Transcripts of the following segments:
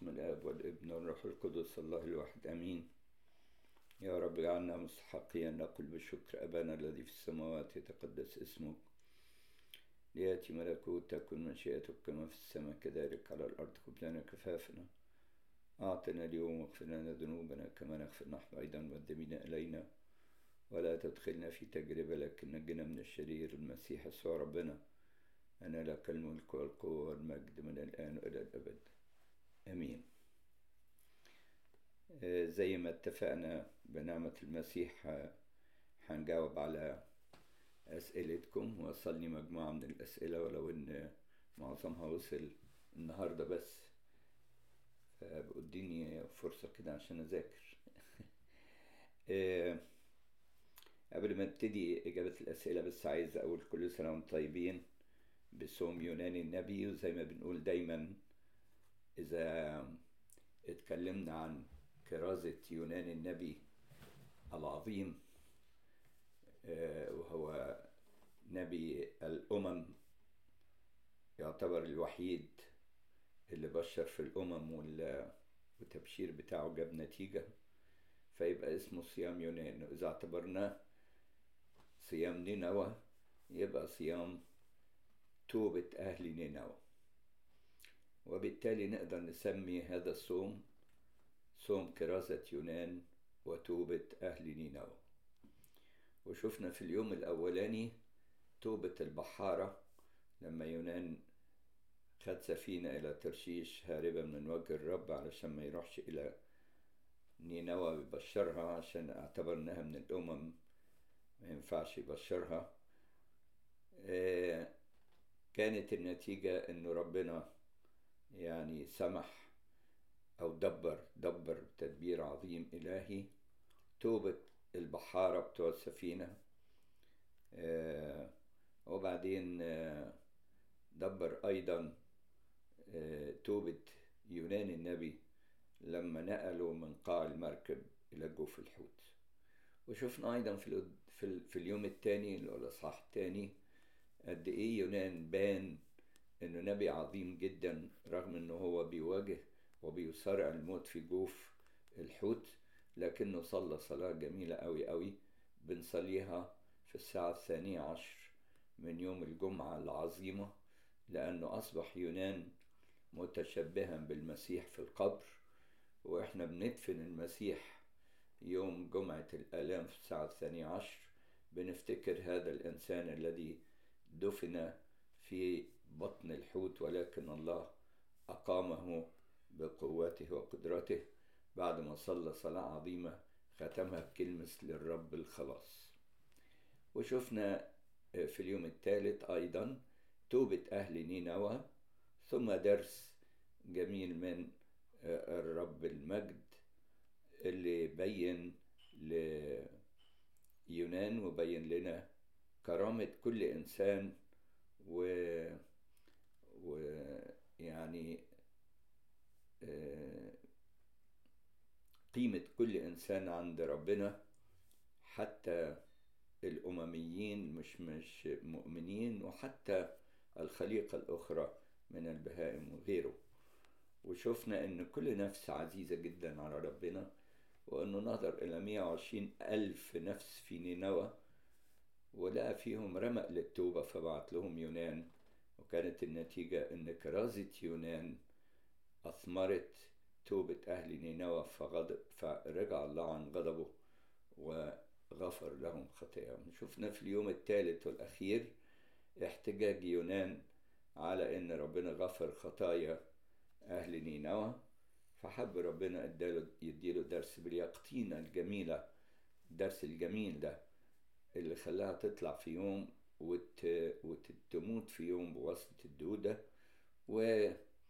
باسم الآب والابن والروح القدس الله الواحد آمين يا رب اجعلنا مستحقين نقول بشكر أبانا الذي في السماوات يتقدس اسمك ليأتي ملكوتك تكن مشيئتك كما في السماء كذلك على الأرض خذ لنا كفافنا أعطنا اليوم واغفر لنا ذنوبنا كما نغفر نحن أيضا والذنبين إلينا ولا تدخلنا في تجربة لكن نجنا من الشرير المسيح يسوع ربنا أنا لك الملك والقوة والمجد من الآن وإلى الأبد آمين زي ما اتفقنا بنعمة المسيح هنجاوب على أسئلتكم وصلني مجموعة من الأسئلة ولو إن معظمها وصل النهاردة بس فاديني فرصة كده عشان أذاكر قبل ما ابتدي إجابة الأسئلة بس عايز أقول كل سنة وانتم طيبين بصوم يوناني النبي وزي ما بنقول دايما إذا اتكلمنا عن كرازة يونان النبي العظيم وهو نبي الأمم يعتبر الوحيد اللي بشر في الأمم والتبشير بتاعه جاب نتيجة فيبقى اسمه صيام يونان إذا اعتبرناه صيام نينوى يبقى صيام توبة أهل نينوى وبالتالي نقدر نسمي هذا الصوم صوم كرازة يونان وتوبة أهل نينوى وشفنا في اليوم الأولاني توبة البحارة لما يونان خد سفينة إلى ترشيش هاربا من وجه الرب علشان ما يروحش إلى نينوى يبشرها عشان اعتبر إنها من الأمم ما ينفعش يبشرها كانت النتيجة إنه ربنا يعني سمح أو دبر دبر تدبير عظيم إلهي توبة البحارة بتوع السفينة آه وبعدين آه دبر أيضا آه توبة يونان النبي لما نقلوا من قاع المركب إلى جوف الحوت وشفنا أيضا في, في, في اليوم الثاني اللي هو الإصحاح الثاني قد إيه يونان بان إنه نبي عظيم جدا رغم إنه هو بيواجه وبيصارع الموت في جوف الحوت لكنه صلى صلاة جميلة أوي أوي بنصليها في الساعة الثانية عشر من يوم الجمعة العظيمة لأنه أصبح يونان متشبها بالمسيح في القبر وإحنا بندفن المسيح يوم جمعة الآلام في الساعة الثانية عشر بنفتكر هذا الإنسان الذي دفن في بطن الحوت ولكن الله أقامه بقوته وقدرته بعد ما صلى صلاة عظيمة ختمها بكلمة للرب الخلاص وشفنا في اليوم الثالث أيضا توبة أهل نينوى ثم درس جميل من الرب المجد اللي بين ليونان وبين لنا كرامة كل إنسان و ويعني قيمة كل إنسان عند ربنا حتى الأمميين مش مش مؤمنين وحتى الخليقة الأخرى من البهائم وغيره وشفنا إن كل نفس عزيزة جدا على ربنا وإنه نظر إلى 120 ألف نفس في نينوى ولقى فيهم رمق للتوبة فبعت لهم يونان وكانت النتيجة إن كرازة يونان أثمرت توبة أهل نينوى فغضب فرجع الله عن غضبه وغفر لهم خطاياهم شفنا في اليوم الثالث والأخير احتجاج يونان على إن ربنا غفر خطايا أهل نينوى فحب ربنا اداله يديله درس باليقطينة الجميلة الدرس الجميل ده اللي خلاها تطلع في يوم وت... وتموت في يوم بواسطة الدودة و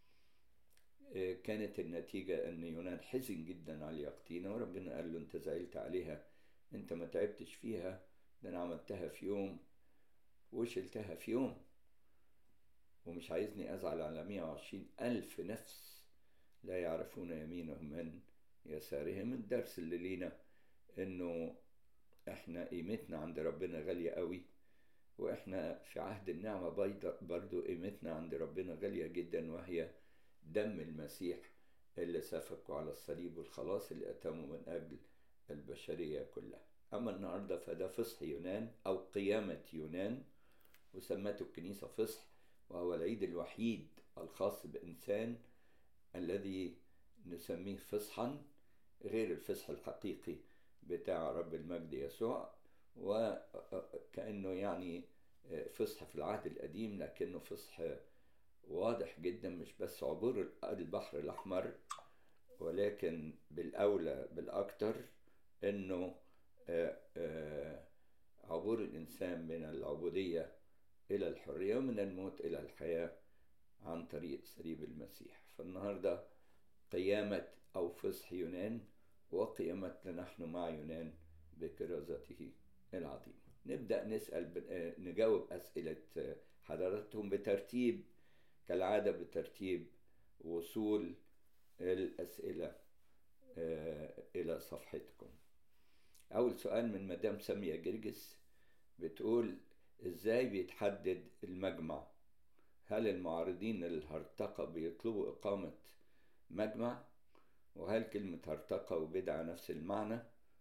كانت النتيجة أن يونان حزن جدا على اليقطينة وربنا قال له أنت زعلت عليها أنت ما تعبتش فيها ده أنا عملتها في يوم وشلتها في يوم ومش عايزني أزعل على 120 ألف نفس لا يعرفون يمينهم من يسارهم الدرس اللي لينا إنه إحنا قيمتنا عند ربنا غالية قوي وإحنا في عهد النعمة برضو قيمتنا عند ربنا غالية جدا وهي دم المسيح اللي سفكوا على الصليب والخلاص اللي أتموا من أجل البشرية كلها أما النهاردة فده فصح يونان أو قيامة يونان وسمته الكنيسة فصح وهو العيد الوحيد الخاص بإنسان الذي نسميه فصحا غير الفصح الحقيقي بتاع رب المجد يسوع وكأنه يعني فصح في العهد القديم لكنه فصح واضح جدا مش بس عبور البحر الأحمر ولكن بالأولى بالأكثر أنه عبور الإنسان من العبودية إلى الحرية ومن الموت إلى الحياة عن طريق صليب المسيح فالنهاردة قيامة أو فصح يونان وقيامتنا نحن مع يونان بكرازته العظيمة نبدأ نسأل نجاوب أسئلة حضراتهم بترتيب كالعادة بترتيب وصول الأسئلة إلى صفحتكم أول سؤال من مدام سامية جرجس بتقول إزاي بيتحدد المجمع هل المعارضين للهرطقة بيطلبوا إقامة مجمع وهل كلمة هرطقة وبدعة نفس المعنى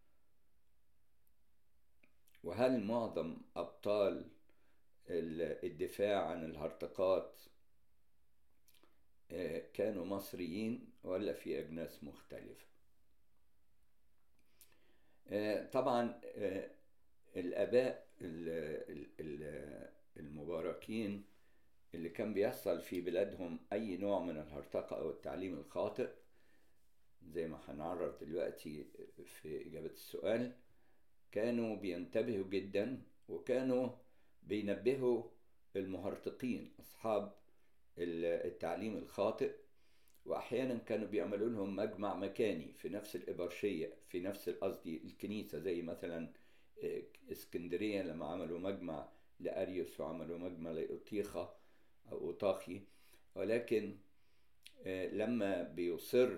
وهل معظم أبطال الدفاع عن الهرطقات كانوا مصريين ولا في أجناس مختلفة طبعا الآباء المباركين اللي كان بيحصل في بلادهم أي نوع من الهرطقة أو التعليم الخاطئ زي ما هنعرف دلوقتي في إجابة السؤال كانوا بينتبهوا جدا وكانوا بينبهوا المهرطقين أصحاب التعليم الخاطئ وأحيانا كانوا بيعملوا لهم مجمع مكاني في نفس الإبرشية في نفس قصدي الكنيسة زي مثلا اسكندرية لما عملوا مجمع لأريوس وعملوا مجمع لأوتيخة أو أوطاخي ولكن لما بيصر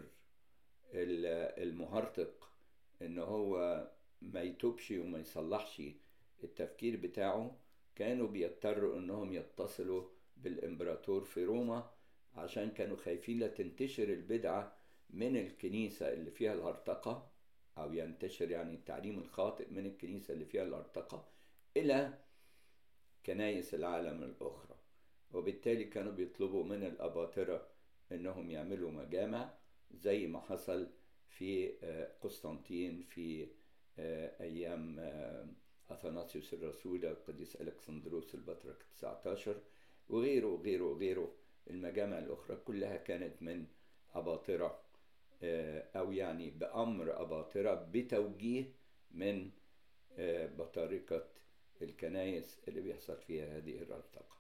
المهرطق إن هو ما يتوبش وما يصلحش التفكير بتاعه كانوا بيضطروا إنهم يتصلوا بالإمبراطور في روما عشان كانوا خايفين لا تنتشر البدعة من الكنيسة اللي فيها الهرطقة أو ينتشر يعني التعليم الخاطئ من الكنيسة اللي فيها الهرطقة إلى كنايس العالم الأخرى وبالتالي كانوا بيطلبوا من الأباطرة إنهم يعملوا مجامع زي ما حصل في قسطنطين في أيام أثناسيوس الرسول القديس ألكسندروس البطرك 19 وغيره وغيره وغيره المجامع الأخرى كلها كانت من أباطرة أو يعني بأمر أباطرة بتوجيه من بطاركة الكنايس اللي بيحصل فيها هذه الهرطقة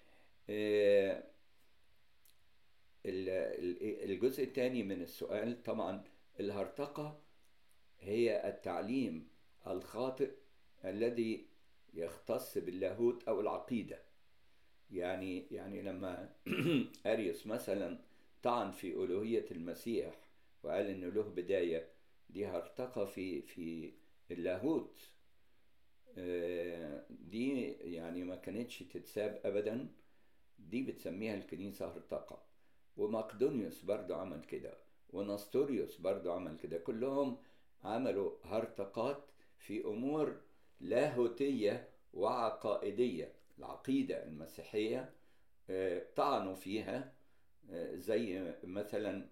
الجزء الثاني من السؤال طبعا الهرطقة هي التعليم الخاطئ الذي يختص باللاهوت أو العقيدة يعني يعني لما أريوس مثلا طعن في ألوهية المسيح وقال إنه له بداية دي هرطقة في في اللاهوت دي يعني ما كانتش تتساب أبدا دي بتسميها الكنيسة هرطقة ومقدونيوس برضو عمل كده ونستوريوس برضو عمل كده كلهم عملوا هرطقات في أمور لاهوتية وعقائدية العقيدة المسيحية طعنوا فيها زي مثلا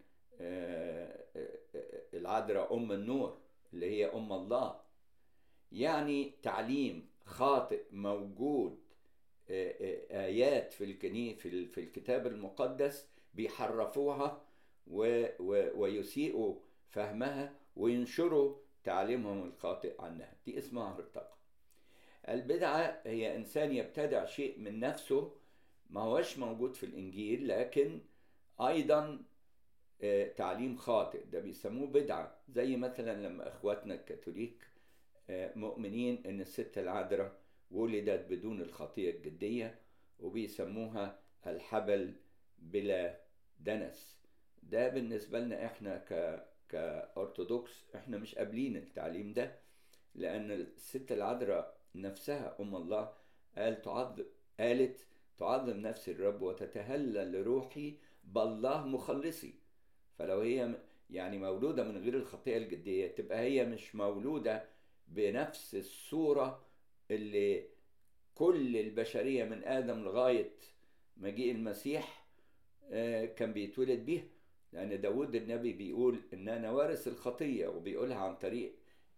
العذراء أم النور اللي هي أم الله يعني تعليم خاطئ موجود آيات في الكني في, في الكتاب المقدس بيحرفوها ويسيئوا فهمها وينشروا تعليمهم الخاطئ عنها دي اسمها هرطقة البدعة هي إنسان يبتدع شيء من نفسه ما هوش موجود في الإنجيل لكن أيضا تعليم خاطئ ده بيسموه بدعة زي مثلا لما إخواتنا الكاثوليك مؤمنين إن الست العذراء ولدت بدون الخطية الجدية وبيسموها الحبل بلا دنس ده بالنسبة لنا إحنا ك كأرثوذكس إحنا مش قابلين التعليم ده لأن الست العذراء نفسها أم الله قال تعظم قالت تعظم نفس الرب وتتهلل لروحي بالله مخلصي فلو هي يعني مولودة من غير الخطية الجدية تبقى هي مش مولودة بنفس الصورة اللي كل البشرية من آدم لغاية مجيء المسيح كان بيتولد بيها لأن داود النبي بيقول إن أنا وارث الخطية وبيقولها عن طريق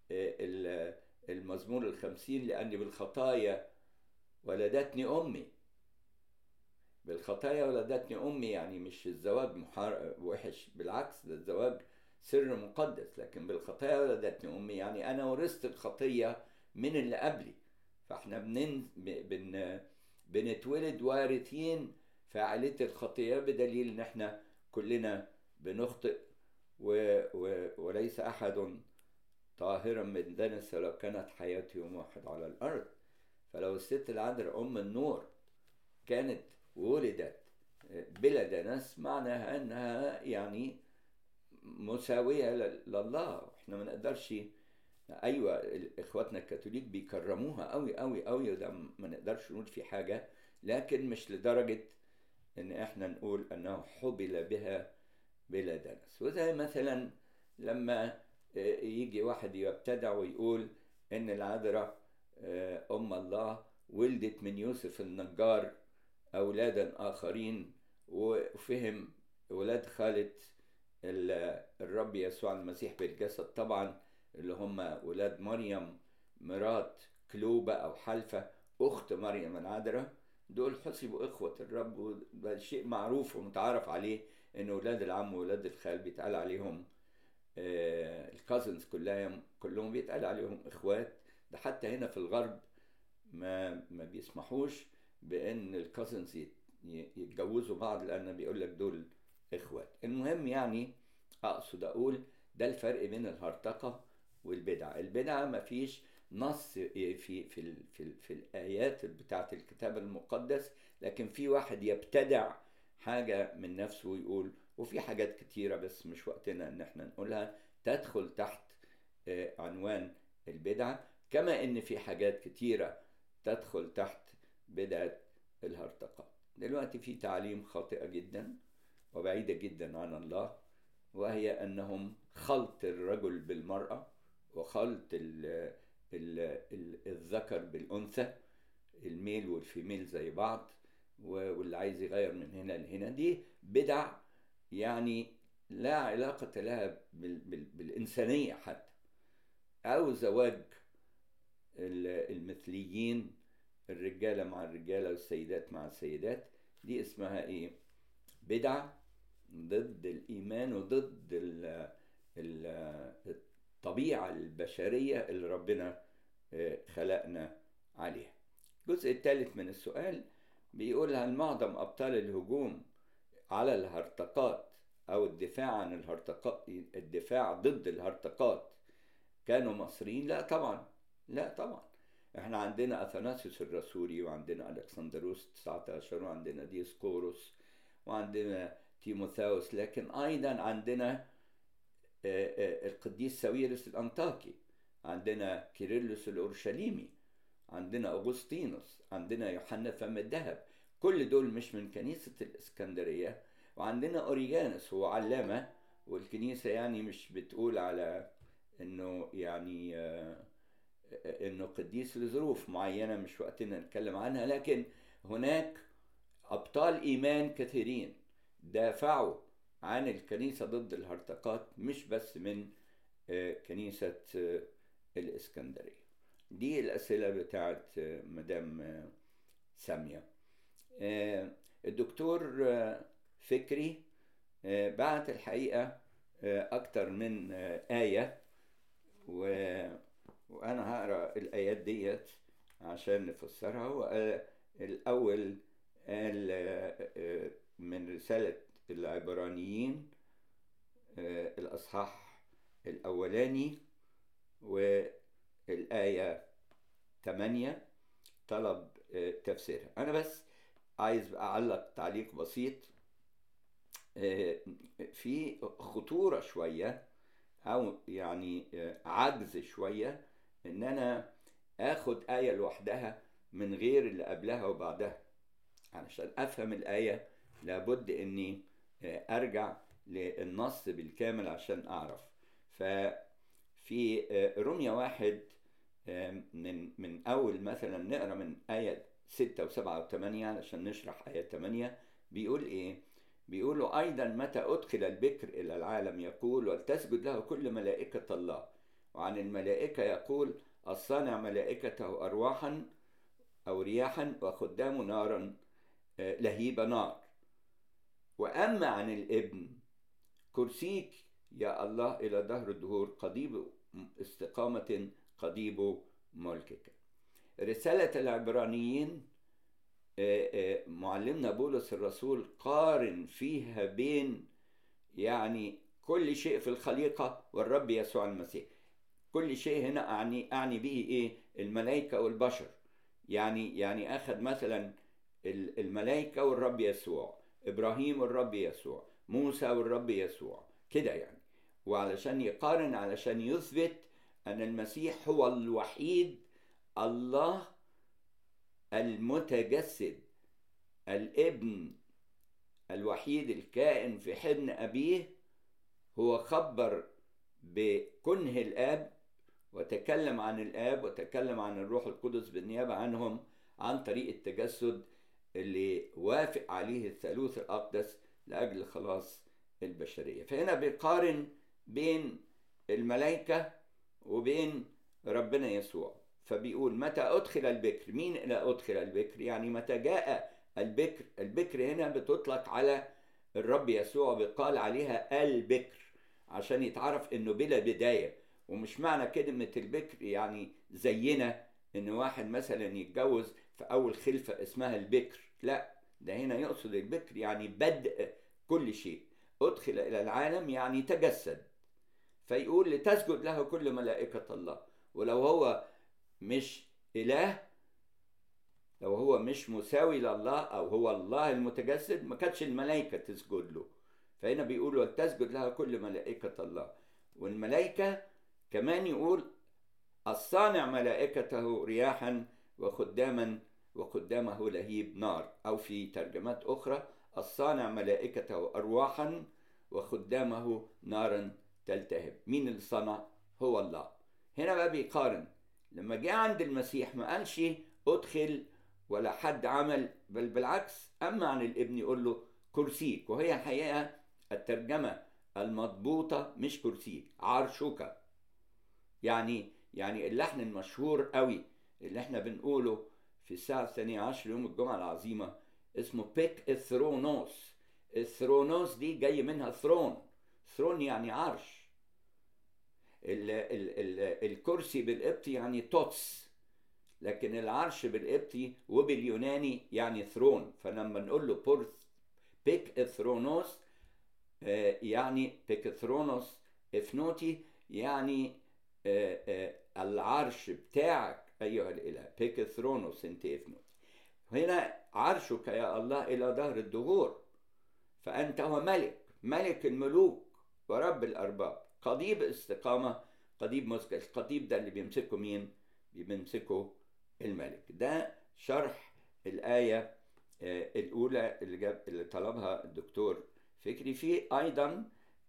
المزمور الخمسين لأني بالخطايا ولدتني أمي بالخطايا ولدتني أمي يعني مش الزواج محار... وحش بالعكس ده الزواج سر مقدس لكن بالخطايا ولدتني أمي يعني أنا ورثت الخطية من اللي قبلي فاحنا بنن... بن... بنتولد وارثين فعالية الخطية بدليل إن احنا كلنا بنخطئ و... و... وليس أحد طاهرا من دنس لو كانت حياته يوم واحد على الأرض فلو الست العذراء أم النور كانت ولدت بلا دنس معناها أنها يعني مساوية لله احنا ما نقدرش ايوه اخواتنا الكاثوليك بيكرموها قوي قوي قوي وده ما نقدرش نقول في حاجه لكن مش لدرجه ان احنا نقول انه حبل بها بلا دنس وزي مثلا لما يجي واحد يبتدع ويقول ان العذراء ام الله ولدت من يوسف النجار اولادا اخرين وفهم ولاد خالة الرب يسوع المسيح بالجسد طبعا اللي هم ولاد مريم مرات كلوبة أو حلفة أخت مريم العذراء دول حسبوا إخوة الرب وده شيء معروف ومتعارف عليه إن ولاد العم وولاد الخال بيتقال عليهم آه الكازنز كلهم كلهم بيتقال عليهم إخوات ده حتى هنا في الغرب ما ما بيسمحوش بإن الكازنز يتجوزوا بعض لأن بيقول لك دول إخوات المهم يعني أقصد أقول ده الفرق بين الهرطقة والبدعة البدعة مفيش نص في في في, في, في الآيات بتاعة الكتاب المقدس لكن في واحد يبتدع حاجة من نفسه ويقول وفي حاجات كتيرة بس مش وقتنا إن احنا نقولها تدخل تحت عنوان البدعة كما إن في حاجات كتيرة تدخل تحت بدعة الهرطقة دلوقتي في تعليم خاطئة جدا وبعيدة جدا عن الله وهي أنهم خلط الرجل بالمرأة وخلط ال ال ال الذكر بالأنثى الميل والفيميل زي بعض واللي عايز يغير من هنا لهنا دي بدع يعني لا علاقة لها بال بال بالإنسانية حتى أو زواج المثليين الرجالة مع الرجالة والسيدات مع السيدات دي اسمها إيه؟ بدع ضد الإيمان وضد ال ال الطبيعة البشرية اللي ربنا خلقنا عليها الجزء الثالث من السؤال بيقول هل معظم أبطال الهجوم على الهرطقات أو الدفاع عن الهرطقات الدفاع ضد الهرطقات كانوا مصريين؟ لا طبعا لا طبعا احنا عندنا اثناسيوس الرسولي وعندنا الكسندروس 19 وعندنا ديسكوروس وعندنا تيموثاوس لكن ايضا عندنا القديس ساويرس الانطاكي عندنا كيرلس الاورشليمي عندنا اغسطينوس عندنا يوحنا فم الذهب كل دول مش من كنيسة الإسكندرية وعندنا أوريجانوس هو علامة والكنيسة يعني مش بتقول على إنه يعني إنه قديس لظروف معينة مش وقتنا نتكلم عنها لكن هناك أبطال إيمان كثيرين دافعوا عن الكنيسة ضد الهرطقات مش بس من كنيسة الإسكندرية دي الأسئلة بتاعت مدام سامية الدكتور فكري بعت الحقيقة أكتر من آية و... وأنا هقرأ الآيات ديت عشان نفسرها هو الأول قال من رسالة العبرانيين الأصحاح الأولاني والآية 8 طلب تفسيرها أنا بس عايز أعلق تعليق بسيط في خطورة شوية أو يعني عجز شوية إن أنا آخد آية لوحدها من غير اللي قبلها وبعدها علشان أفهم الآية لابد إني أرجع للنص بالكامل عشان أعرف ففي رمية واحد من من أول مثلا نقرأ من آية ستة وسبعة وثمانية علشان نشرح آية ثمانية بيقول إيه؟ بيقولوا أيضا متى أدخل البكر إلى العالم يقول ولتسجد له كل ملائكة الله وعن الملائكة يقول الصانع ملائكته أرواحا أو رياحا وخدام نارا لهيب نار وأما عن الابن كرسيك يا الله إلى دهر الدهور قضيب استقامة قضيب ملكك رسالة العبرانيين معلمنا بولس الرسول قارن فيها بين يعني كل شيء في الخليقة والرب يسوع المسيح كل شيء هنا أعني أعني به إيه الملائكة والبشر يعني يعني أخذ مثلا الملائكة والرب يسوع إبراهيم والرب يسوع موسى والرب يسوع كده يعني وعلشان يقارن علشان يثبت أن المسيح هو الوحيد الله المتجسد الابن الوحيد الكائن في حضن أبيه هو خبر بكنه الآب وتكلم عن الآب وتكلم عن الروح القدس بالنيابة عنهم عن طريق التجسد اللي وافق عليه الثالوث الأقدس لأجل خلاص البشرية فهنا بيقارن بين الملائكة وبين ربنا يسوع فبيقول متى أدخل البكر مين إلى أدخل البكر يعني متى جاء البكر البكر هنا بتطلق على الرب يسوع بيقال عليها البكر عشان يتعرف انه بلا بداية ومش معنى كلمة البكر يعني زينا ان واحد مثلا يتجوز في اول خلفة اسمها البكر لا ده هنا يقصد البكر يعني بدء كل شيء ادخل الى العالم يعني تجسد فيقول لتسجد له كل ملائكة الله ولو هو مش إله لو هو مش مساوي لله أو هو الله المتجسد ما كانتش الملائكة تسجد له فهنا بيقول ولتسجد لها كل ملائكة الله والملائكة كمان يقول الصانع ملائكته رياحا وخداما وخدامه لهيب نار أو في ترجمات أخرى الصانع ملائكته أرواحا وخدامه نارا تلتهب مين اللي صنع هو الله هنا بقى بيقارن لما جه عند المسيح ما قالش ادخل ولا حد عمل بل بالعكس اما عن الابن يقول له كرسيك وهي الحقيقه الترجمه المضبوطه مش كرسيك عرشك يعني يعني اللحن المشهور قوي اللي احنا بنقوله في الساعه الثانيه عشر يوم الجمعه العظيمه اسمه بيك الثرونوس الثرونوس دي جاي منها ثرون ثرون يعني عرش ال ال ال الكرسي بالقبطي يعني توتس لكن العرش بالقبطي وباليوناني يعني ثرون فلما نقول له بورث بيك ثرونوس آه يعني بيك ثرونوس افنوتي يعني آه آه العرش بتاعك ايها الاله بيك ثرونوس انت افنوتي هنا عرشك يا الله الى دهر الدهور فانت هو ملك ملك الملوك ورب الارباب قضيب استقامة قضيب مسك القضيب ده اللي بيمسكه مين بيمسكه الملك ده شرح الآية الأولى اللي, جاب اللي طلبها الدكتور فكري في أيضا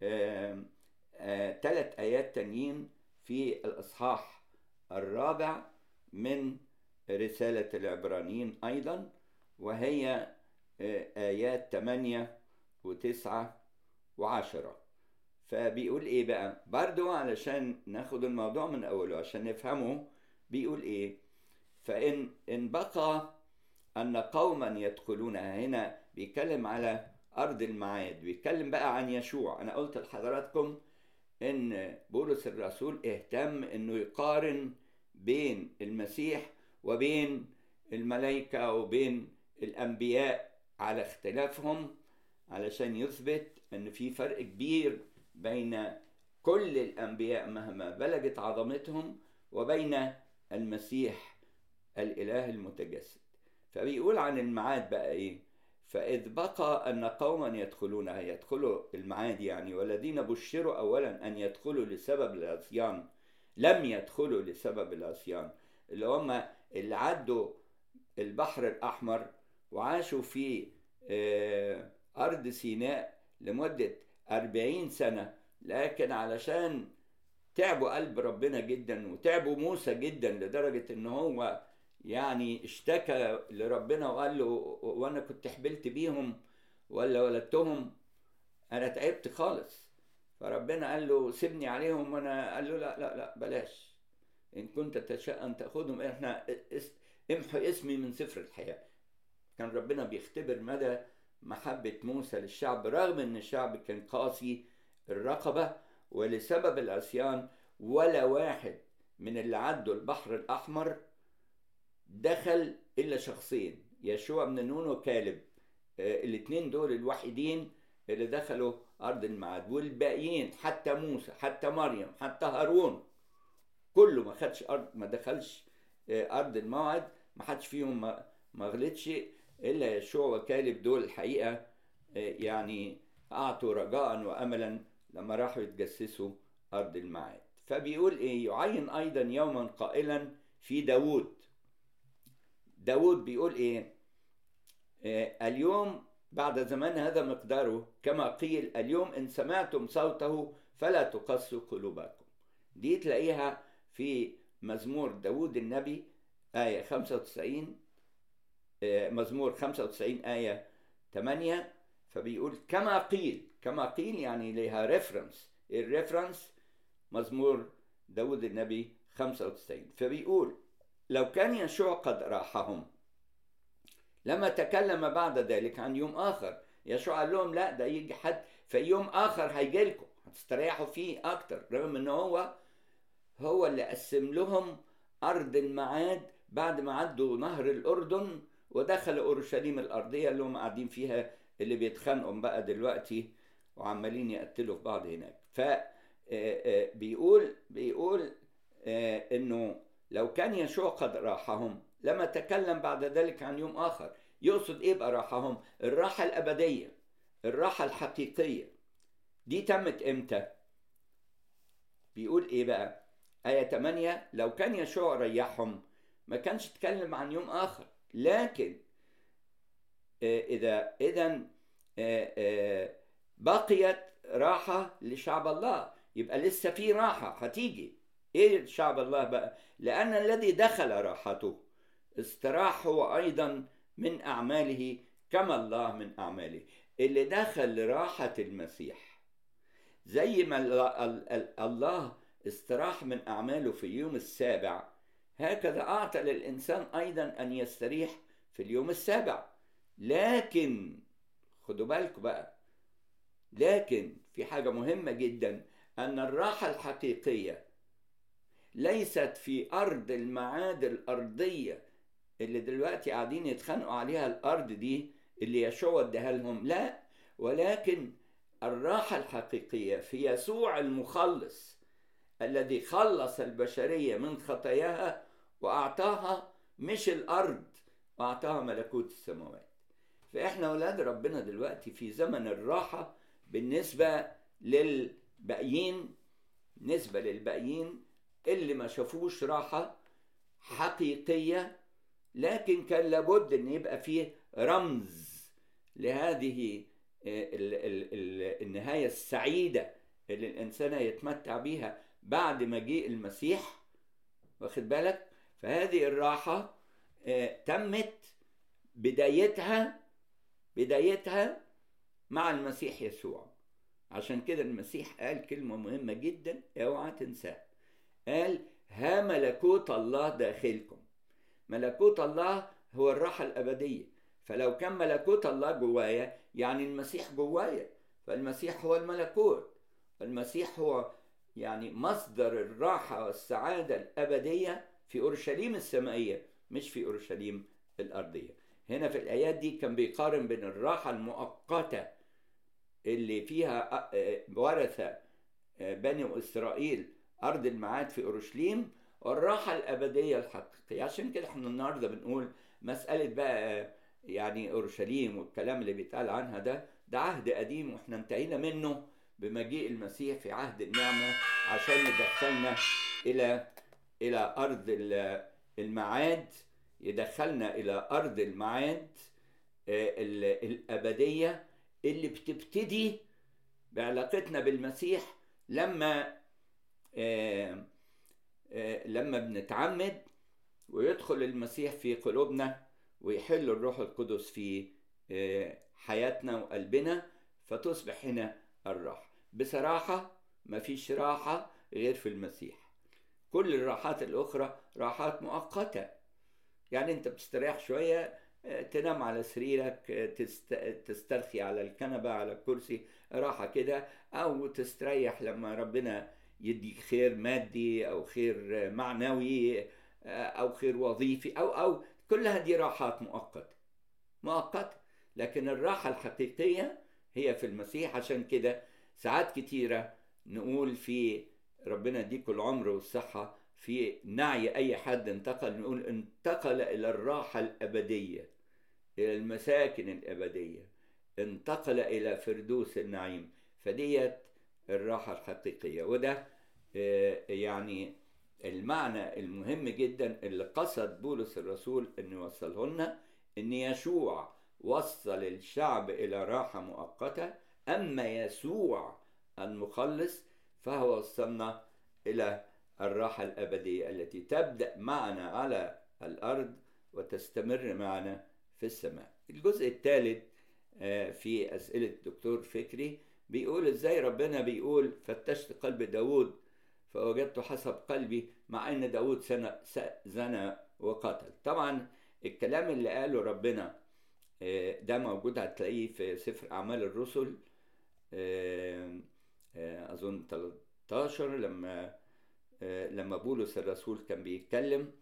ثلاث آيات تانيين في الإصحاح الرابع من رسالة العبرانيين أيضا وهي آيات 8 وتسعة وعشرة فبيقول ايه بقى برضو علشان ناخد الموضوع من اوله عشان نفهمه بيقول ايه فان ان بقى ان قوما يدخلون هنا بيتكلم على ارض المعاد بيتكلم بقى عن يشوع انا قلت لحضراتكم ان بولس الرسول اهتم انه يقارن بين المسيح وبين الملائكه وبين الانبياء على اختلافهم علشان يثبت ان في فرق كبير بين كل الانبياء مهما بلغت عظمتهم وبين المسيح الاله المتجسد فبيقول عن المعاد بقى ايه فاذ بقى ان قوما يدخلونها يدخلوا المعاد يعني والذين بشروا اولا ان يدخلوا لسبب العصيان لم يدخلوا لسبب العصيان اللي هم اللي عدوا البحر الاحمر وعاشوا في ارض سيناء لمده أربعين سنة لكن علشان تعبوا قلب ربنا جدا وتعبوا موسى جدا لدرجة ان هو يعني اشتكى لربنا وقال له وانا كنت حبلت بيهم ولا ولدتهم انا تعبت خالص فربنا قال له سيبني عليهم وانا قال له لا لا لا بلاش ان كنت تشاء ان تاخذهم احنا امحو اسمي من سفر الحياه كان ربنا بيختبر مدى محبة موسى للشعب رغم ان الشعب كان قاسي الرقبة ولسبب العصيان ولا واحد من اللي عدوا البحر الأحمر دخل إلا شخصين يشوع بن نون وكالب آه الاثنين دول الوحيدين اللي دخلوا أرض الميعاد والباقيين حتى موسى حتى مريم حتى هارون كله ما خدش أرض ما دخلش آه أرض الموعد ما حدش فيهم ما, ما غلطش إلا يشوع وكالب دول الحقيقة آه يعني أعطوا رجاء وأملا لما راحوا يتجسسوا أرض الميعاد فبيقول إيه يعين أيضا يوما قائلا في داود داود بيقول إيه آه اليوم بعد زمان هذا مقداره كما قيل اليوم إن سمعتم صوته فلا تقسوا قلوبكم دي تلاقيها في مزمور داود النبي آية 95 آه مزمور 95 آية 8 فبيقول كما قيل كما قيل يعني لها ريفرنس الريفرنس مزمور داود النبي 95 فبيقول لو كان يشوع قد راحهم لما تكلم بعد ذلك عن يوم آخر يشوع قال لهم لا ده يجي حد في يوم آخر هيجي لكم هتستريحوا فيه أكتر رغم إن هو هو اللي قسم لهم أرض الميعاد بعد ما عدوا نهر الأردن ودخلوا أورشليم الأرضية اللي هم قاعدين فيها اللي بيتخانقوا بقى دلوقتي وعمالين يقتلوا في بعض هناك ف بيقول بيقول انه لو كان يشوع قد راحهم لما تكلم بعد ذلك عن يوم اخر يقصد ايه بقى راحهم الراحه الابديه الراحه الحقيقيه دي تمت امتى بيقول ايه بقى آية 8 لو كان يشوع ريحهم ما كانش اتكلم عن يوم آخر لكن إذا إذا بقيت راحة لشعب الله يبقى لسه في راحة هتيجي إيه شعب الله بقى لأن الذي دخل راحته استراح هو أيضا من أعماله كما الله من أعماله اللي دخل راحة المسيح زي ما الله استراح من أعماله في اليوم السابع هكذا أعطى للإنسان أيضا أن يستريح في اليوم السابع لكن خدوا بالكم بقى لكن في حاجة مهمة جدا أن الراحة الحقيقية ليست في أرض المعاد الأرضية اللي دلوقتي قاعدين يتخانقوا عليها الأرض دي اللي يشوع اداها لهم لا ولكن الراحة الحقيقية في يسوع المخلص الذي خلص البشرية من خطاياها وأعطاها مش الأرض وأعطاها ملكوت السماوات فإحنا أولاد ربنا دلوقتي في زمن الراحة بالنسبة للباقيين نسبة للباقيين اللي ما شافوش راحة حقيقية لكن كان لابد ان يبقى فيه رمز لهذه ال ال ال النهاية السعيدة اللي الإنسان يتمتع بيها بعد مجيء المسيح واخد بالك فهذه الراحة تمت بدايتها بدايتها مع المسيح يسوع عشان كده المسيح قال كلمة مهمة جدا اوعى تنساها قال ها ملكوت الله داخلكم ملكوت الله هو الراحة الأبدية فلو كان ملكوت الله جوايا يعني المسيح جوايا فالمسيح هو الملكوت المسيح هو يعني مصدر الراحة والسعادة الأبدية في أورشليم السمائية مش في أورشليم الأرضية هنا في الآيات دي كان بيقارن بين الراحة المؤقتة اللي فيها ورث بني إسرائيل أرض الميعاد في أورشليم والراحة الأبدية الحقيقية عشان كده احنا النهاردة بنقول مسألة بقى يعني أورشليم والكلام اللي بيتقال عنها ده ده عهد قديم واحنا انتهينا منه بمجيء المسيح في عهد النعمة عشان يدخلنا إلى إلى أرض المعاد يدخلنا إلى أرض المعاد الأبدية اللي بتبتدي بعلاقتنا بالمسيح لما آه آه لما بنتعمد ويدخل المسيح في قلوبنا ويحل الروح القدس في آه حياتنا وقلبنا فتصبح هنا الراحة بصراحة مفيش راحة غير في المسيح كل الراحات الأخرى راحات مؤقتة يعني أنت بتستريح شوية تنام على سريرك تسترخي على الكنبة على الكرسي راحة كده أو تستريح لما ربنا يديك خير مادي أو خير معنوي أو خير وظيفي أو أو كلها دي راحات مؤقتة مؤقتة لكن الراحة الحقيقية هي في المسيح عشان كده ساعات كتيرة نقول في ربنا يديكم العمر والصحة في نعي أي حد انتقل نقول انتقل إلى الراحة الأبدية إلى المساكن الأبدية انتقل إلى فردوس النعيم فديت الراحة الحقيقية وده يعني المعنى المهم جدا اللي قصد بولس الرسول أن يوصله لنا أن يشوع وصل الشعب إلى راحة مؤقتة أما يسوع المخلص فهو وصلنا إلى الراحة الأبدية التي تبدأ معنا على الأرض وتستمر معنا في السماء الجزء الثالث في أسئلة الدكتور فكري بيقول إزاي ربنا بيقول فتشت قلب داود فوجدت حسب قلبي مع أن داود زنى وقتل طبعا الكلام اللي قاله ربنا ده موجود هتلاقيه في سفر أعمال الرسل أظن 13 لما لما بولس الرسول كان بيتكلم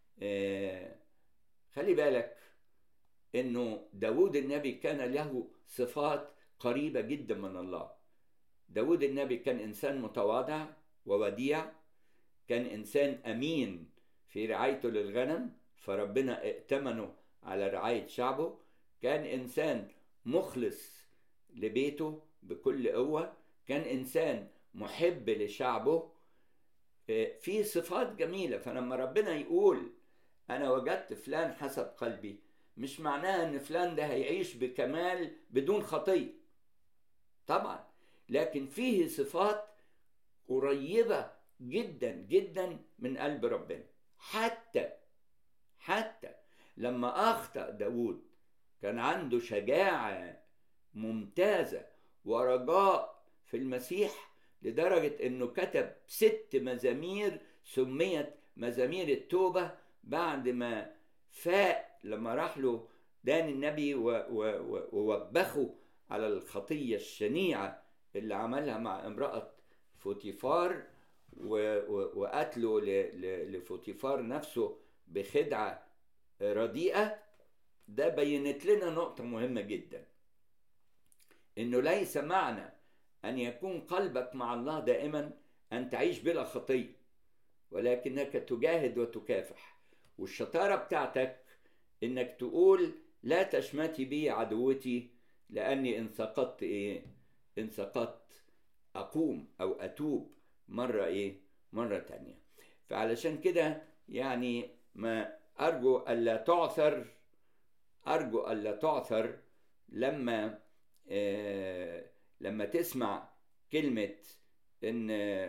خلي بالك انه داود النبي كان له صفات قريبة جدا من الله داود النبي كان انسان متواضع ووديع كان انسان امين في رعايته للغنم فربنا ائتمنه على رعاية شعبه كان انسان مخلص لبيته بكل قوة كان انسان محب لشعبه في صفات جميلة فلما ربنا يقول أنا وجدت فلان حسب قلبي مش معناها إن فلان ده هيعيش بكمال بدون خطية طبعا لكن فيه صفات قريبة جدا جدا من قلب ربنا حتى حتى لما أخطأ داود كان عنده شجاعة ممتازة ورجاء في المسيح لدرجة انه كتب ست مزامير سميت مزامير التوبة بعد ما فاق لما راح له دان النبي ووبخه على الخطية الشنيعة اللي عملها مع امرأة فوتيفار وقتله لفوتيفار نفسه بخدعة رديئة ده بينت لنا نقطة مهمة جدا انه ليس معنى أن يكون قلبك مع الله دائما أن تعيش بلا خطية ولكنك تجاهد وتكافح والشطارة بتاعتك إنك تقول لا تشمتي بي عدوتي لأني إن سقطت إيه إن سقطت أقوم أو أتوب مرة إيه مرة تانية فعلشان كده يعني ما أرجو ألا تعثر أرجو ألا تعثر لما آه لما تسمع كلمة إن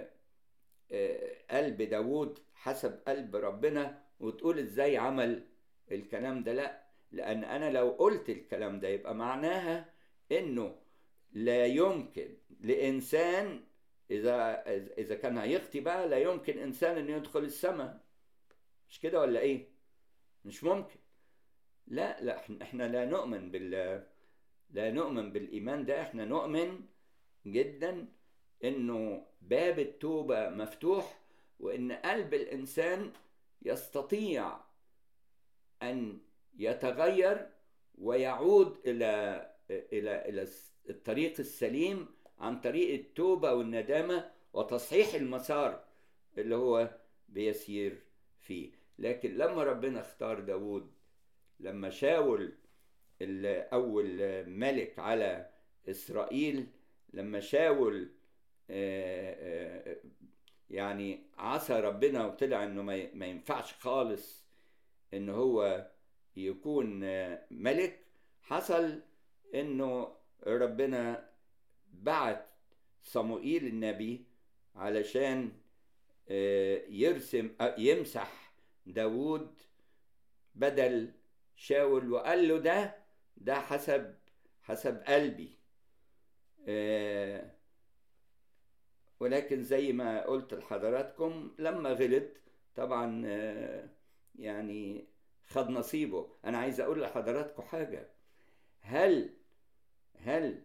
قلب داوود حسب قلب ربنا وتقول إزاي عمل الكلام ده لأ لأن أنا لو قلت الكلام ده يبقى معناها إنه لا يمكن لإنسان إذا إذا كان هيخطي بقى لا يمكن إنسان إنه يدخل السماء مش كده ولا إيه؟ مش ممكن لا لا إحنا لا نؤمن بال لا نؤمن بالإيمان ده إحنا نؤمن جدا إنه باب التوبة مفتوح وإن قلب الإنسان يستطيع أن يتغير ويعود إلى إلى إلى الطريق السليم عن طريق التوبة والندامة وتصحيح المسار اللي هو بيسير فيه لكن لما ربنا اختار داود لما شاول أول ملك على إسرائيل لما شاول يعني عصى ربنا وطلع انه ما ينفعش خالص ان هو يكون ملك حصل انه ربنا بعت صموئيل النبي علشان يرسم يمسح داود بدل شاول وقال له ده ده حسب حسب قلبي ولكن زي ما قلت لحضراتكم لما غلط طبعا يعني خد نصيبه انا عايز اقول لحضراتكم حاجه هل هل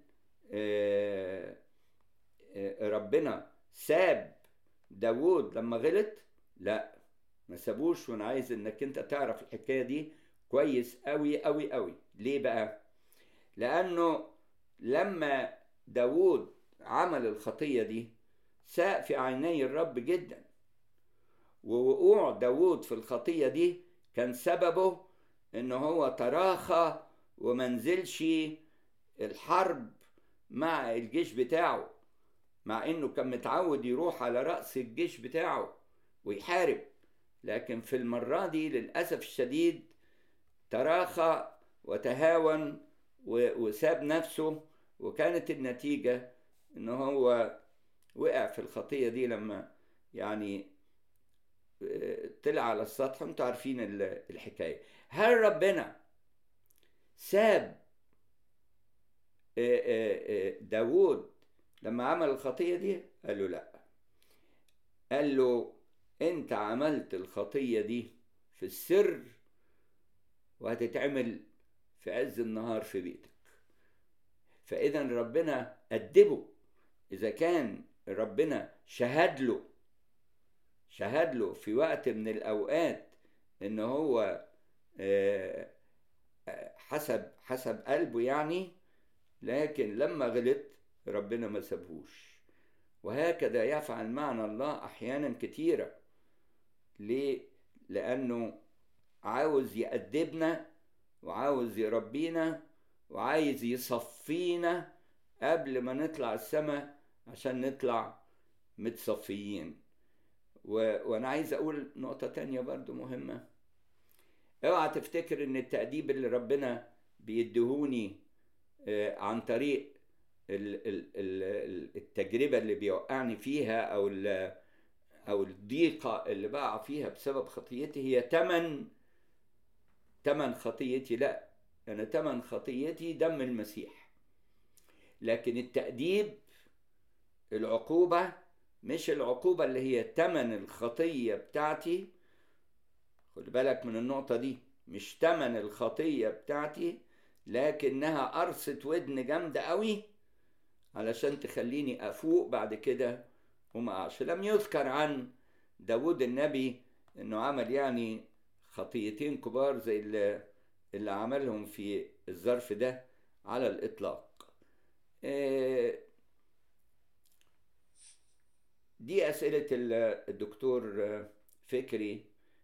ربنا ساب داوود لما غلط لا ما سابوش وانا عايز انك انت تعرف الحكايه دي كويس قوي قوي قوي ليه بقى لانه لما داوود عمل الخطيه دي ساء في عيني الرب جدا ووقوع داوود في الخطيه دي كان سببه ان هو تراخى ومنزلش الحرب مع الجيش بتاعه مع انه كان متعود يروح على رأس الجيش بتاعه ويحارب لكن في المرة دي للأسف الشديد تراخى وتهاون وساب نفسه وكانت النتيجة ان هو وقع في الخطية دي لما يعني طلع على السطح انتوا عارفين الحكاية هل ربنا ساب داوود لما عمل الخطية دي قال له لا قال له انت عملت الخطية دي في السر وهتتعمل في عز النهار في بيتك فإذا ربنا أدبه إذا كان ربنا شهد له شهد له في وقت من الأوقات إن هو حسب حسب قلبه يعني لكن لما غلط ربنا ما سابهوش وهكذا يفعل معنا الله أحيانا كتيرة ليه؟ لأنه عاوز يأدبنا وعاوز يربينا وعايز يصفينا قبل ما نطلع السماء عشان نطلع متصفيين و... وانا عايز اقول نقطة تانية برضو مهمة اوعى تفتكر ان التأديب اللي ربنا بيدهوني عن طريق التجربة اللي بيوقعني فيها او او الضيقة اللي بقع فيها بسبب خطيتي هي تمن تمن خطيتي لا أنا تمن خطيتي دم المسيح لكن التأديب العقوبة مش العقوبة اللي هي تمن الخطية بتاعتي خد بالك من النقطة دي مش تمن الخطية بتاعتي لكنها قرصة ودن جامدة قوي علشان تخليني أفوق بعد كده وما أقعش لم يذكر عن داود النبي إنه عمل يعني خطيتين كبار زي اللي, اللي عملهم في الظرف ده على الإطلاق دي أسئلة الدكتور فكري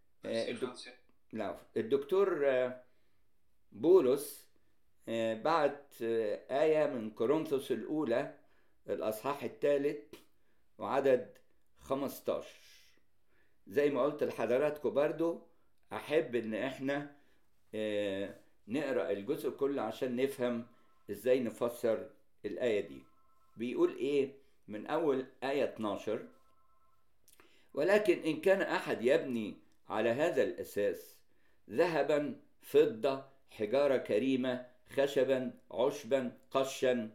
لا الدكتور بولس بعت آية من كورنثوس الأولى الأصحاح الثالث وعدد 15 زي ما قلت لحضراتكم برضو أحب إن إحنا نقرأ الجزء كله عشان نفهم إزاي نفسر الآية دي بيقول إيه من أول آية 12 ولكن إن كان أحد يبني على هذا الأساس ذهبا فضة حجارة كريمة خشبا عشبا قشا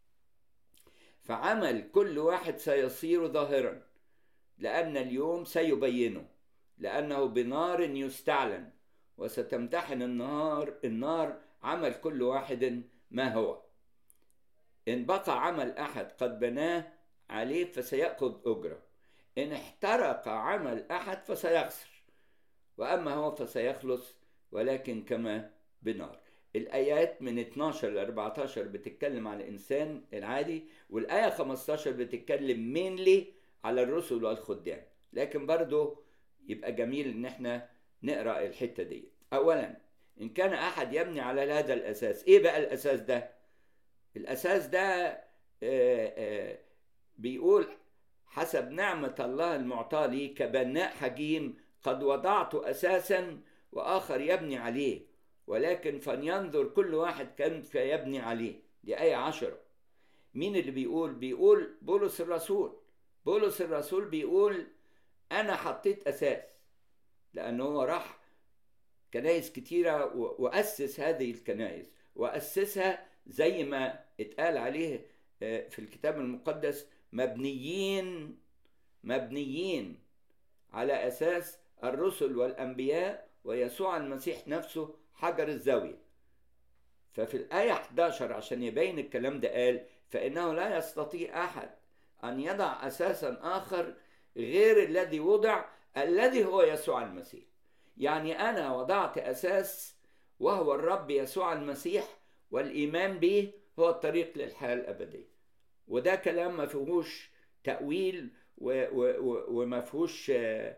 فعمل كل واحد سيصير ظاهرا لأن اليوم سيبينه لأنه بنار يستعلن وستمتحن النار النار عمل كل واحد ما هو إن بقى عمل أحد قد بناه عليه فسيأخذ أجرة إن احترق عمل أحد فسيخسر وأما هو فسيخلص ولكن كما بنار الآيات من 12 ل 14 بتتكلم عن الإنسان العادي والآية 15 بتتكلم مينلي على الرسل والخدام لكن برضه يبقى جميل إن احنا نقرأ الحتة دي أولا إن كان أحد يبني على هذا الأساس إيه بقى الأساس ده الأساس ده آآ آآ بيقول حسب نعمة الله المعطاة لي كبناء حكيم قد وضعت أساسا وآخر يبني عليه ولكن فلينظر كل واحد كيف يبني عليه دي آية عشرة مين اللي بيقول بيقول بولس الرسول بولس الرسول بيقول انا حطيت اساس لانه هو راح كنايس كتيرة وأسس هذه الكنايس وأسسها زي ما اتقال عليه في الكتاب المقدس مبنيين مبنيين على أساس الرسل والأنبياء ويسوع المسيح نفسه حجر الزاوية ففي الآية 11 عشان يبين الكلام ده قال فإنه لا يستطيع أحد أن يضع أساسا آخر غير الذي وضع الذي هو يسوع المسيح يعني أنا وضعت أساس وهو الرب يسوع المسيح والإيمان به هو الطريق للحياة الأبدية وده كلام ما فيهوش تأويل وما فيهوش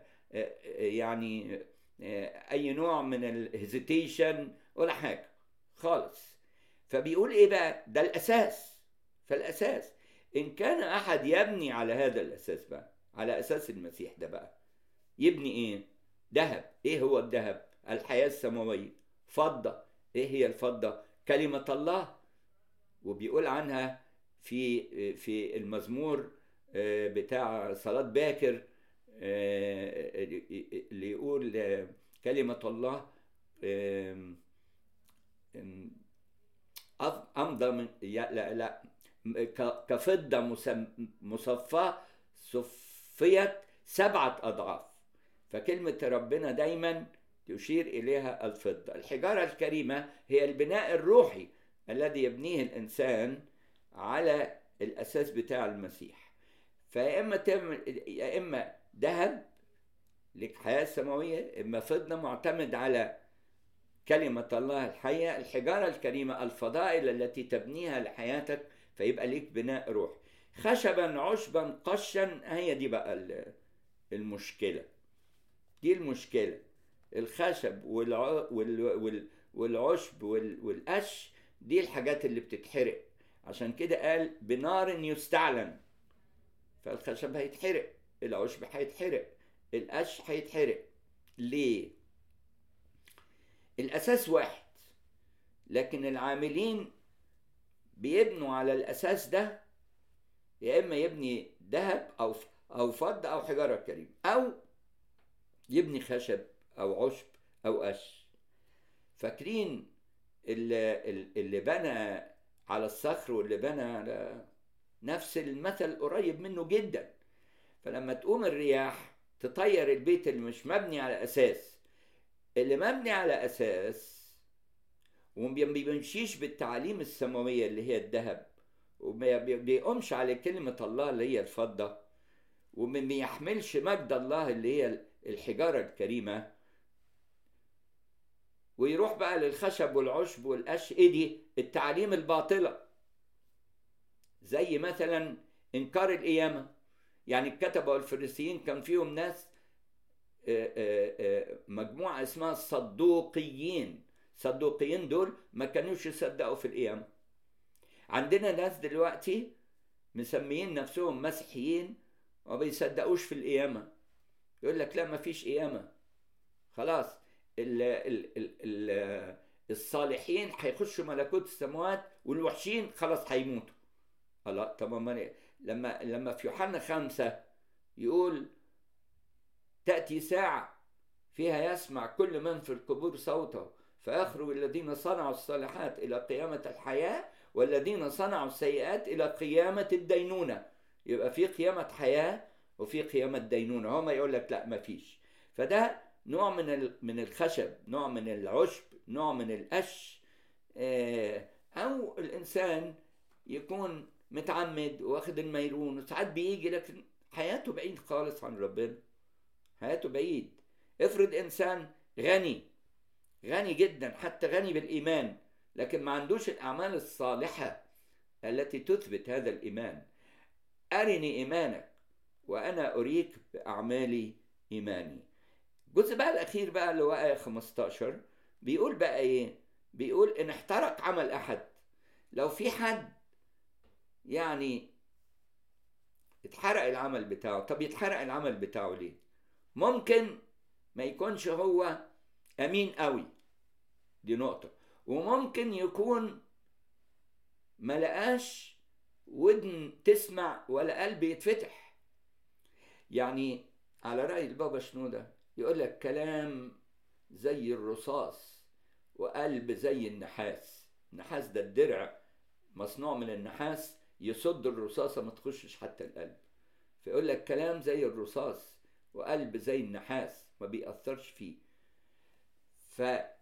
يعني أي نوع من الهيزيتيشن ولا حاجة خالص فبيقول إيه بقى ده الأساس فالأساس إن كان أحد يبني على هذا الأساس بقى على أساس المسيح ده بقى يبني إيه ذهب ايه هو الذهب الحياة السماوية فضة ايه هي الفضة كلمة الله وبيقول عنها في في المزمور بتاع صلاة باكر اللي يقول كلمة الله أمضى من لا لا كفضة مصفاة صفيت سبعة أضعاف فكلمة ربنا دايما تشير إليها الفضة الحجارة الكريمة هي البناء الروحي الذي يبنيه الإنسان على الأساس بتاع المسيح فيا إما تعمل يا إما ذهب لك حياة سماوية إما فضة معتمد على كلمة الله الحية الحجارة الكريمة الفضائل التي تبنيها لحياتك فيبقى ليك بناء روحي خشبا عشبا قشا هي دي بقى المشكله دي المشكلة الخشب والع... وال... وال... والعشب وال... والقش دي الحاجات اللي بتتحرق عشان كده قال بنار يستعلن فالخشب هيتحرق العشب هيتحرق القش هيتحرق ليه الأساس واحد لكن العاملين بيبنوا على الأساس ده يا إما يبني ذهب أو أو فضة أو حجارة كريمة أو يبني خشب او عشب او قش فاكرين اللي, اللي بنى على الصخر واللي بنى على نفس المثل قريب منه جدا فلما تقوم الرياح تطير البيت اللي مش مبني على اساس اللي مبني على اساس وما بيمشيش بالتعاليم السماويه اللي هي الذهب وما بيقومش على كلمه الله اللي هي الفضه وما بيحملش مجد الله اللي هي الحجارة الكريمة ويروح بقى للخشب والعشب والقش ايه دي التعاليم الباطلة زي مثلا انكار القيامة يعني الكتبة والفريسيين كان فيهم ناس مجموعة اسمها الصدوقيين صدوقيين دول ما كانوش يصدقوا في القيامة عندنا ناس دلوقتي مسميين نفسهم مسيحيين وما بيصدقوش في القيامه يقول لك لا ما فيش قيامة خلاص ال ال ال ال الصالحين هيخشوا ملكوت السماوات والوحشين خلاص هيموتوا الله طب ما لما لما في يوحنا خمسة يقول تأتي ساعة فيها يسمع كل من في القبور صوته فيخرج الذين صنعوا الصالحات إلى قيامة الحياة والذين صنعوا السيئات إلى قيامة الدينونة يبقى في قيامة حياة وفي قيامة دينونة هو ما يقول لك لا ما فيش فده نوع من من الخشب نوع من العشب نوع من القش أو الإنسان يكون متعمد واخد الميرون وساعات بيجي لكن حياته بعيد خالص عن ربنا حياته بعيد افرض إنسان غني غني جدا حتى غني بالإيمان لكن ما عندوش الأعمال الصالحة التي تثبت هذا الإيمان أرني إيمانك وأنا أريك بأعمالي إيماني الجزء بقى الأخير بقى اللي هو آية 15 بيقول بقى إيه؟ بيقول إن احترق عمل أحد لو في حد يعني اتحرق العمل بتاعه طب يتحرق العمل بتاعه ليه؟ ممكن ما يكونش هو أمين قوي دي نقطة وممكن يكون ما لقاش ودن تسمع ولا قلب يتفتح يعني على رأي البابا شنودة يقول لك كلام زي الرصاص وقلب زي النحاس النحاس ده الدرع مصنوع من النحاس يصد الرصاصة ما تخشش حتى القلب فيقول لك كلام زي الرصاص وقلب زي النحاس ما بيأثرش فيه ف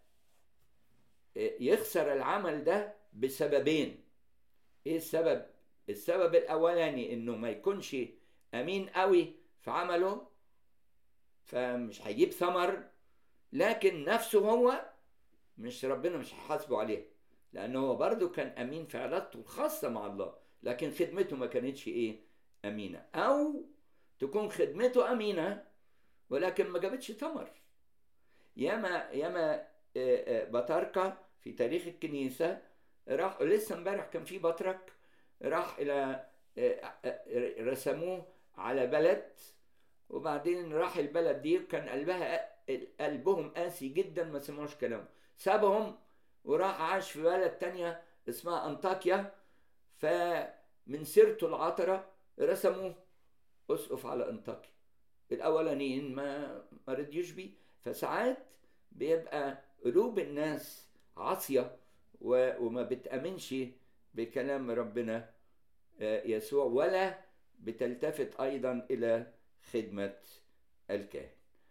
يخسر العمل ده بسببين ايه السبب السبب الاولاني انه ما يكونش امين قوي في عمله فمش هيجيب ثمر لكن نفسه هو مش ربنا مش هيحاسبه عليه لانه هو برضه كان امين في علاقته الخاصه مع الله لكن خدمته ما كانتش ايه امينه او تكون خدمته امينه ولكن ما جابتش ثمر ياما ياما بطاركه في تاريخ الكنيسه راح لسه امبارح كان في بطرك راح الى رسموه على بلد وبعدين راح البلد دي كان قلبها قلبهم قاسي جدا ما سمعوش كلامه سابهم وراح عاش في بلد تانية اسمها انطاكيا فمن سيرته العطرة رسموه اسقف على انطاكيا الاولانيين ما ما رضيوش بيه فساعات بيبقى قلوب الناس عاصيه وما بتامنش بكلام ربنا يسوع ولا بتلتفت ايضا الى خدمه الكاهن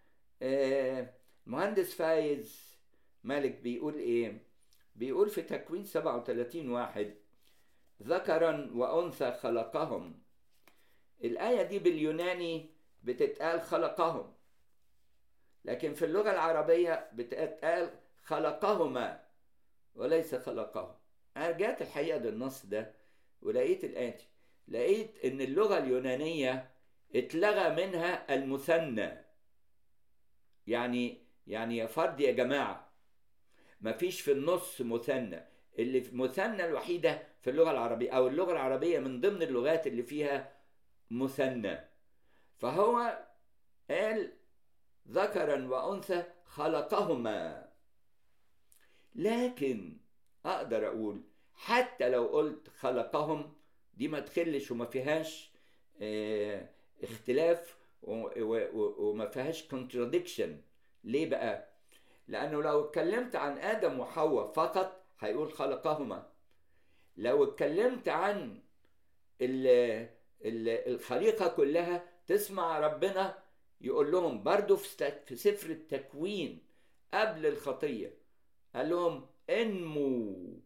مهندس فايز مالك بيقول ايه بيقول في تكوين 37 واحد ذكرا وانثى خلقهم الايه دي باليوناني بتتقال خلقهم لكن في اللغة العربية بتتقال خلقهما وليس خلقهم أنا رجعت الحقيقة للنص ده ولقيت الآتي لقيت إن اللغة اليونانية اتلغى منها المثنى يعني يعني يا فرد يا جماعة مفيش في النص مثنى اللي في مثنى الوحيدة في اللغة العربية أو اللغة العربية من ضمن اللغات اللي فيها مثنى فهو قال ذكرا وانثى خلقهما لكن اقدر اقول حتى لو قلت خلقهم دي ما تخلش وما فيهاش اه اختلاف وما فيهاش contradiction ليه بقى لانه لو اتكلمت عن ادم وحواء فقط هيقول خلقهما لو اتكلمت عن الخليقه كلها تسمع ربنا يقول لهم برضو في سفر التكوين قبل الخطية قال لهم انموا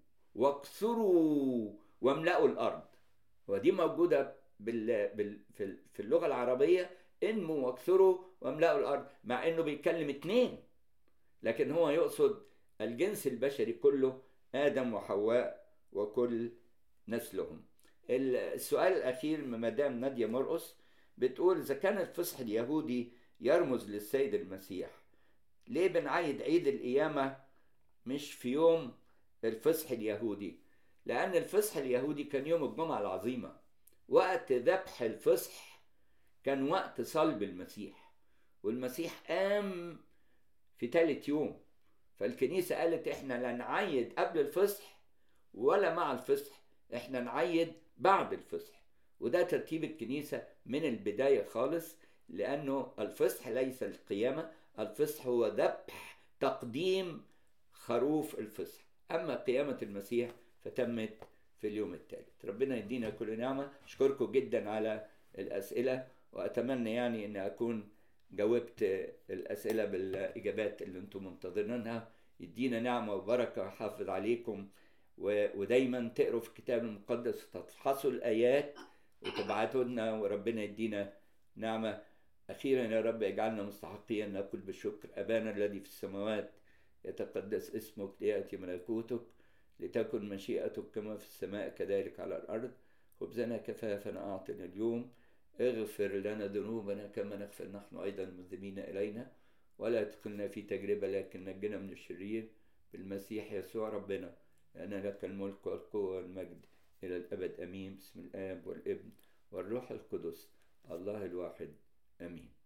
واكثروا واملأوا الأرض ودي موجودة بال... بال... في... في اللغة العربية انموا واكثروا واملأوا الأرض مع انه بيتكلم اتنين لكن هو يقصد الجنس البشري كله آدم وحواء وكل نسلهم السؤال الأخير من مدام نادية مرقص بتقول إذا كان الفصح اليهودي يرمز للسيد المسيح ليه بنعيد عيد القيامة مش في يوم الفصح اليهودي لأن الفصح اليهودي كان يوم الجمعة العظيمة وقت ذبح الفصح كان وقت صلب المسيح والمسيح قام في ثالث يوم فالكنيسة قالت احنا لا نعيد قبل الفصح ولا مع الفصح احنا نعيد بعد الفصح وده ترتيب الكنيسة من البداية خالص لأنه الفصح ليس القيامة الفصح هو ذبح تقديم خروف الفصح أما قيامة المسيح فتمت في اليوم الثالث ربنا يدينا كل نعمة أشكركم جدا على الأسئلة وأتمنى يعني أن أكون جاوبت الأسئلة بالإجابات اللي أنتم منتظرينها يدينا نعمة وبركة ويحافظ عليكم ودايما تقروا في الكتاب المقدس وتفحصوا الآيات وتبعتوا لنا وربنا يدينا نعمة أخيرا يا رب اجعلنا مستحقين نقول بالشكر أبانا الذي في السماوات يتقدس اسمك ليأتي ملكوتك لتكن مشيئتك كما في السماء كذلك على الأرض خبزنا كفافنا أعطنا اليوم اغفر لنا ذنوبنا كما نغفر نحن أيضا المذنبين إلينا ولا تدخلنا في تجربة لكن نجنا من الشرير بالمسيح يسوع ربنا لأن لك الملك والقوة والمجد إلى الأبد أمين بسم الآب والابن والروح القدس الله الواحد آمين